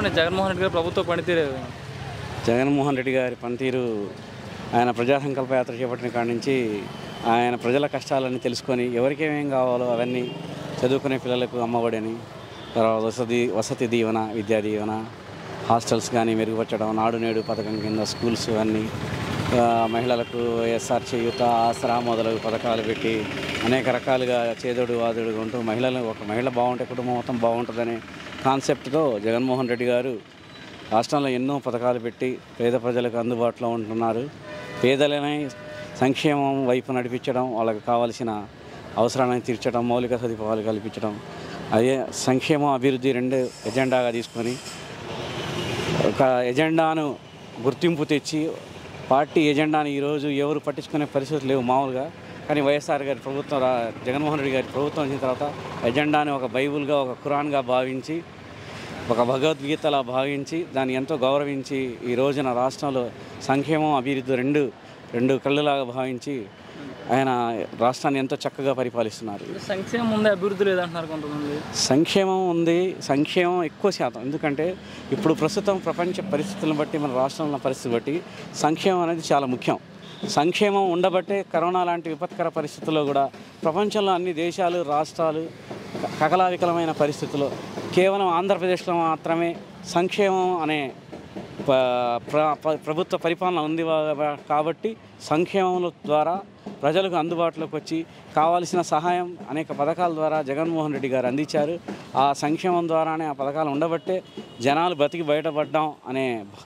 చెప్పండి జగన్మోహన్ రెడ్డి గారు ప్రభుత్వ పనితీరు ఏ విధంగా? జగన్మోహన్ రెడ్డి గారి పనితీరు ఆయన ప్రజా సంకల్ప యాత్ర చేపట్టిన కాడి నుంచి ఆయన ప్రజల కష్టాలన్నీ తెలుసుకొని ఎవరికి ఏమేం కావాలో అవన్నీ చదువుకునే పిల్లలకు అమ్మఒడని తర్వాత వసతి వసతి దీవెన విద్యా దీవెన హాస్టల్స్ కానీ మెరుగుపరచడం నాడు నేడు పథకం కింద స్కూల్స్ అన్నీ ఆ, మహిళలకు ఎస్ఆర్ చేయూత ఆసరా మొదలగు పథకాలు పెట్టి అనేక రకాలుగా చేదోడు వాదుడుగా ఉంటూ మహిళలు ఒక మహిళ బాగుంటే కుటుంబం మొత్తం బాగుంటుందనే కాన్సెప్ట్తో జగన్మోహన్ రెడ్డి గారు రాష్ట్రంలో ఎన్నో పథకాలు పెట్టి పేద ప్రజలకు అందుబాటులో ఉంటున్నారు పేదలని సంక్షేమం వైపు నడిపించడం వాళ్ళకి కావాల్సిన అవసరాలను తీర్చడం మౌలిక సదుపాయాలు కల్పించడం అదే సంక్షేమం అభివృద్ధి రెండు ఎజెండాగా తీసుకొని ఒక ఎజెండాను గుర్తింపు తెచ్చి పార్టీ ఎజెండాను ఈరోజు ఎవరు పట్టించుకునే పరిస్థితులు లేవు మామూలుగా కానీ వైఎస్ఆర్ గారి ప్రభుత్వం రా జగన్మోహన్ రెడ్డి గారి ప్రభుత్వం వచ్చిన తర్వాత ఎజెండాని ఒక బైబుల్గా ఒక ఖురాన్గా భావించి ఒక భగవద్గీతలా భావించి దాన్ని ఎంతో గౌరవించి ఈ రోజున రాష్ట్రంలో సంక్షేమం అభివృద్ధి రెండు రెండు కళ్ళులాగా భావించి ఆయన రాష్ట్రాన్ని ఎంతో చక్కగా పరిపాలిస్తున్నారు సంక్షేమం ఉంది అభివృద్ధి లేదంటున్నారు కొంతమంది సంక్షేమం ఉంది సంక్షేమం ఎక్కువ శాతం ఎందుకంటే ఇప్పుడు ప్రస్తుతం ప్రపంచ పరిస్థితులను బట్టి మన రాష్ట్రంలో ఉన్న పరిస్థితి బట్టి సంక్షేమం అనేది చాలా ముఖ్యం సంక్షేమం ఉండబట్టే కరోనా లాంటి విపత్కర పరిస్థితుల్లో కూడా ప్రపంచంలో అన్ని దేశాలు రాష్ట్రాలు క- కకలావికలమైన పరిస్థితుల్లో కేవలం ఆంధ్రప్రదేశ్లో మాత్రమే సంక్షేమం అనే ప- ప్ర- ప- ప్రభుత్వ పరిపాలన ఉంది వా- కాబట్టి సంక్షేమం ద్వారా ప్రజలకు అందుబాటులోకి వచ్చి కావాల్సిన సహాయం అనేక పథకాల ద్వారా జగన్మోహన్ రెడ్డి గారు అందించారు ఆ సంక్షేమం ద్వారానే ఆ పథకాలు ఉండబట్టే జనాలు బతికి బయటపడ్డాం అనే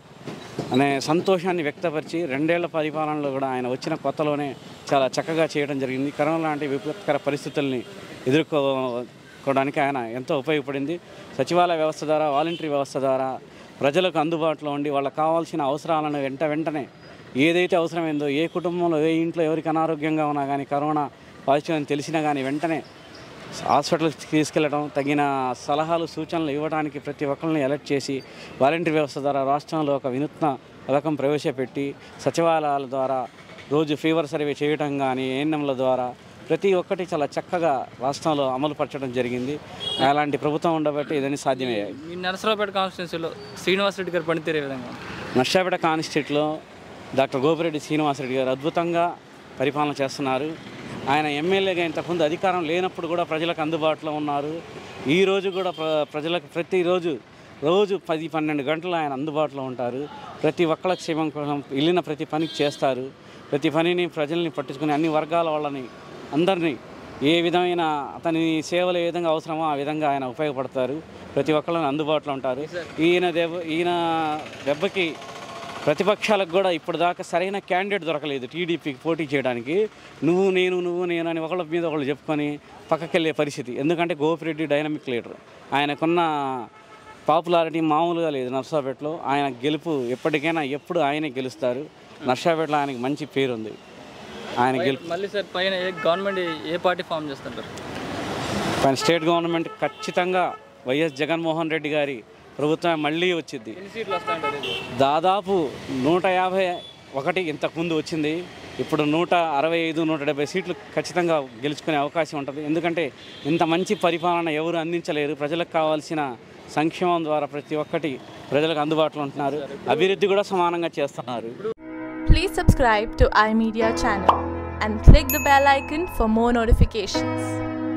అనే సంతోషాన్ని వ్యక్తపరిచి రెండేళ్ల పరిపాలనలో కూడా ఆయన వచ్చిన కొత్తలోనే చాలా చక్కగా చేయడం జరిగింది కరోనా లాంటి విపత్కర పరిస్థితుల్ని ఎదుర్కోవడానికి ఆయన ఎంతో ఉపయోగపడింది సచివాలయ వ్యవస్థ ద్వారా వాలంటరీ వ్యవస్థ ద్వారా ప్రజలకు అందుబాటులో ఉండి వాళ్ళకి కావాల్సిన అవసరాలను వెంట వెంటనే ఏదైతే అవసరమైందో ఏ కుటుంబంలో ఏ ఇంట్లో ఎవరికి అనారోగ్యంగా ఉన్నా కానీ కరోనా పాజిటివ్ అని తెలిసినా కానీ వెంటనే హాస్పిటల్కి తీసుకెళ్లడం తగిన సలహాలు సూచనలు ఇవ్వడానికి ప్రతి ఒక్కరిని అలర్ట్ చేసి వాలంటీర్ వ్యవస్థ ద్వారా రాష్ట్రంలో ఒక వినూత్న పథకం ప్రవేశపెట్టి సచివాలయాల ద్వారా రోజు ఫీవర్ సర్వే చేయడం కానీ ఏఎన్ఎంల ద్వారా ప్రతి ఒక్కటి చాలా చక్కగా రాష్ట్రంలో అమలు పరచడం జరిగింది అలాంటి ప్రభుత్వం ఉండబట్టి ఇదని సాధ్యమయ్యాయి మీ నరసరావుపేట కాన్స్టిట్యున్సీలో శ్రీనివాస్ రెడ్డి గారు పనితీరు ఏ విధంగా నర్సాపేట కాన్స్టిట్యూట్లో డాక్టర్ గోపిరెడ్డి శ్రీనివాసరెడ్డి గారు అద్భుతంగా పరిపాలన చేస్తున్నారు ఆయన ఎమ్మెల్యేగా ఇంతకుముందు అధికారం లేనప్పుడు కూడా ప్రజలకు అందుబాటులో ఉన్నారు ఈ రోజు కూడా ప్ర ప్రజలకు ప్రతిరోజు రోజు పది పన్నెండు గంటలు ఆయన అందుబాటులో ఉంటారు ప్రతి ఒక్కళ్ళ క్షేమం కోసం వెళ్ళిన ప్రతి పనికి చేస్తారు ప్రతి పనిని ప్రజల్ని పట్టించుకుని అన్ని వర్గాల వాళ్ళని అందరినీ ఏ విధమైన అతని సేవలు ఏ విధంగా అవసరమో ఆ విధంగా ఆయన ఉపయోగపడతారు ప్రతి ఒక్కళ్ళని అందుబాటులో ఉంటారు ఈయన దెబ్బ ఈయన దెబ్బకి ప్రతిపక్షాలకు కూడా ఇప్పటిదాకా సరైన క్యాండిడేట్ దొరకలేదు టీడీపీకి పోటీ చేయడానికి నువ్వు నేను నువ్వు నేను అని ఒకళ్ళ మీద ఒకళ్ళు చెప్పుకొని పక్కకెళ్ళే పరిస్థితి ఎందుకంటే గోపిరెడ్డి డైనమిక్ లీడర్ ఆయనకున్న పాపులారిటీ మామూలుగా లేదు నర్సాపేటలో ఆయన గెలుపు ఎప్పటికైనా ఎప్పుడు ఆయనే గెలుస్తారు నర్సాపేటలో ఆయనకి మంచి పేరు ఉంది ఆయన గెలుపు మళ్ళీ సార్ పైన ఏ గవర్నమెంట్ ఏ పార్టీ ఫామ్ చేస్తుంటారు పైన స్టేట్ గవర్నమెంట్ ఖచ్చితంగా వైఎస్ జగన్మోహన్ రెడ్డి గారి ప్రభుత్వం మళ్ళీ వచ్చింది ఎన్ని సీట్లు వస్తాయంటారు ఇది? దాదాపు నూట యాభై ఒకటి ఇంతకుముందు వచ్చింది ఇప్పుడు నూట అరవై ఐదు నూట డెబ్బై సీట్లు ఖచ్చితంగా గెలుచుకునే అవకాశం ఉంటుంది ఎందుకంటే ఇంత మంచి పరిపాలన ఎవరు అందించలేరు ప్రజలకు కావాల్సిన సంక్షేమం ద్వారా ప్రతి ఒక్కటి ప్రజలకు అందుబాటులో ఉంటున్నారు అభివృద్ధి కూడా సమానంగా చేస్తున్నారు Please subscribe to iMedia channel and click the bell icon for more notifications.